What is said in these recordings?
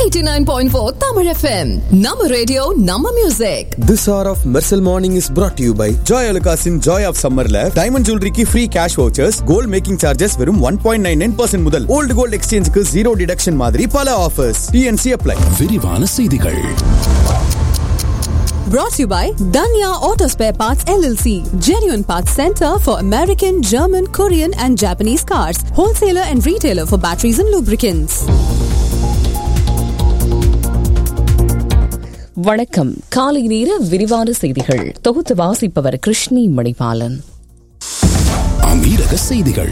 89.4 Tamil FM. Nama radio, Nama music. This hour of Mersal Morning is brought to you by Joy Alukasin Joy of Summerல diamond ஜுவல்லரிக்கு free cash vouchers gold making charges வெறும் one point nine nine percent முதல் old gold எக்ஸ்சேஞ்சுக்கு zero deduction மாதிரி பல offers DNC apply விரிவான செய்திகள் Brought to you by Danya Auto Spare Parts LLC. Genuine Parts Center for American, German, Korean and Japanese cars. Wholesaler and retailer for batteries and lubricants. வணக்கம் காலை நேர விரிவான செய்திகள் தொகுத்து வாசிப்பவர் கிருஷ்ணி மணிபாலன் அமீரக செய்திகள்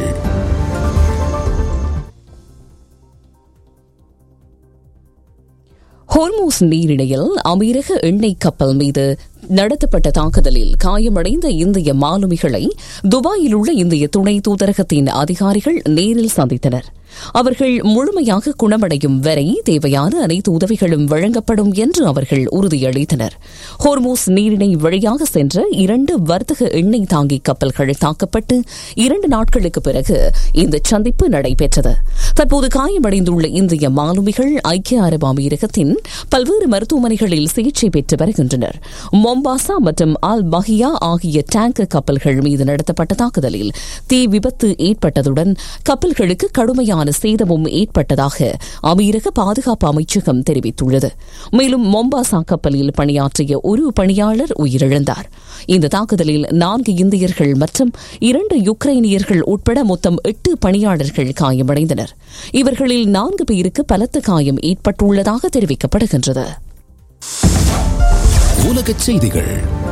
ஹோர்மூஸ் நீரிணையில் அமீரக எண்ணெய் கப்பல் மீது நடத்தப்பட்ட தாக்குதலில் காயமடைந்த இந்திய மாலுமிகளை துபாயில் உள்ள இந்திய துணை தூதரகத்தின் அதிகாரிகள் நேரில் சந்தித்தனர் அவர்கள் முழுமையாக குணமடையும் வரை தேவையான அனைத்து உதவிகளும் வழங்கப்படும் என்று அவர்கள் உறுதியளித்தனர் ஹோர்மூஸ் நீரிணை வழியாக சென்ற இரண்டு வர்த்தக எண்ணெய் தாங்கி கப்பல்கள் தாக்கப்பட்டு இரண்டு நாட்களுக்கு பிறகு இந்த சந்திப்பு நடைபெற்றது தற்போது காயமடைந்துள்ள இந்திய மாலுமிகள் ஐக்கிய அரபு அமீரகத்தின் பல்வேறு மருத்துவமனைகளில் சிகிச்சை பெற்று வருகின்றனர் மொம்பாசா மற்றும் அல் பஹியா ஆகிய டேங்கர் கப்பல்கள் மீது நடத்தப்பட்ட தாக்குதலில் தீ விபத்து ஏற்பட்டதுடன் கப்பல்களுக்கு கடுமையான சேதமும் ஏற்பட்டதாக அமீரக பாதுகாப்பு அமைச்சகம் தெரிவித்துள்ளது மேலும் மொம்பாசா கப்பலில் பணியாற்றிய ஒரு பணியாளர் உயிரிழந்தார் இந்த தாக்குதலில் நான்கு இந்தியர்கள் மற்றும் இரண்டு யுக்ரைனியர்கள் உட்பட மொத்தம் எட்டு பணியாளர்கள் காயமடைந்தனர் இவர்களில் நான்கு பேருக்கு பலத்த காயம் ஏற்பட்டுள்ளதாக தெரிவிக்கப்படுகின்றது உலகச் செய்திகள்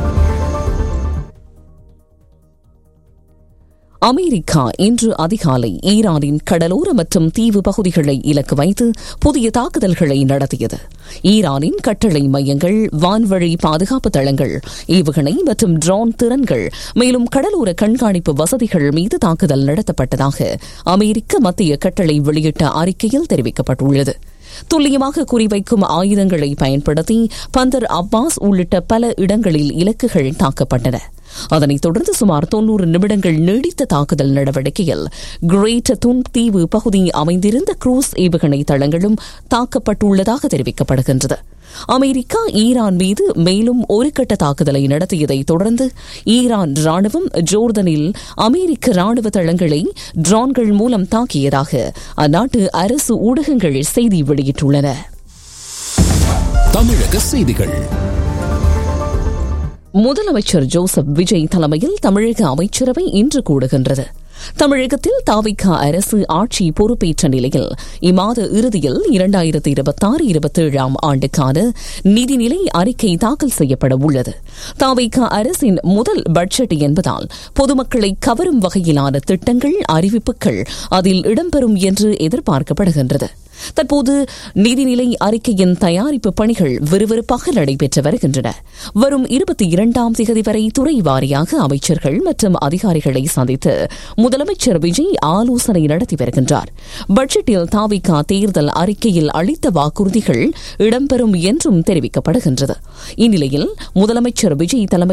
அமெரிக்கா இன்று அதிகாலை ஈரானின் கடலோர மற்றும் தீவு பகுதிகளை இலக்கு வைத்து புதிய தாக்குதல்களை நடத்தியது ஈரானின் கட்டளை மையங்கள் வான்வழி பாதுகாப்பு தளங்கள் ஏவுகணை மற்றும் ட்ரோன் திறன்கள் மேலும் கடலோர கண்காணிப்பு வசதிகள் மீது தாக்குதல் நடத்தப்பட்டதாக அமெரிக்க மத்திய கட்டளை வெளியிட்ட அறிக்கையில் தெரிவிக்கப்பட்டுள்ளது துல்லியமாக குறிவைக்கும் ஆயுதங்களை பயன்படுத்தி பந்தர் அப்பாஸ் உள்ளிட்ட பல இடங்களில் இலக்குகள் தாக்கப்பட்டன அதனைத் தொடர்ந்து சுமார் தொன்னூறு நிமிடங்கள் நீடித்த தாக்குதல் நடவடிக்கையில் கிரேட் துன் தீவு பகுதி அமைந்திருந்த குரூஸ் ஏவுகணை தளங்களும் தாக்கப்பட்டுள்ளதாக தெரிவிக்கப்படுகின்றது அமெரிக்கா ஈரான் மீது மேலும் ஒரு கட்ட தாக்குதலை நடத்தியதை தொடர்ந்து ஈரான் ராணுவம் ஜோர்தனில் அமெரிக்க ராணுவ தளங்களை ட்ரோன்கள் மூலம் தாக்கியதாக அந்நாட்டு அரசு ஊடகங்கள் செய்தி வெளியிட்டுள்ளன தமிழக செய்திகள் முதலமைச்சர் ஜோசப் விஜய் தலைமையில் தமிழக அமைச்சரவை இன்று கூடுகின்றது தமிழகத்தில் தாவிகா அரசு ஆட்சி பொறுப்பேற்ற நிலையில் இம்மாத இறுதியில் இரண்டாயிரத்தி இருபத்தாறு இருபத்தேழாம் ஆண்டுக்கான நிதிநிலை அறிக்கை தாக்கல் செய்யப்பட உள்ளது தாவிகா அரசின் முதல் பட்ஜெட் என்பதால் பொதுமக்களை கவரும் வகையிலான திட்டங்கள் அறிவிப்புகள் அதில் இடம்பெறும் என்று எதிர்பார்க்கப்படுகின்றது தற்போது நிதிநிலை அறிக்கையின் தயாரிப்பு பணிகள் விறுவிறுப்பாக நடைபெற்று வருகின்றன வரும் இருபத்தி இரண்டாம் தேதி வரை துறை வாரியாக அமைச்சர்கள் மற்றும் அதிகாரிகளை சந்தித்து முதலமைச்சர் விஜய் ஆலோசனை நடத்தி வருகின்றார் பட்ஜெட்டில் தாவிகா தேர்தல் அறிக்கையில் அளித்த வாக்குறுதிகள் இடம்பெறும் என்றும் தெரிவிக்கப்படுகின்றது இந்நிலையில் முதலமைச்சர் விஜய் தலைமை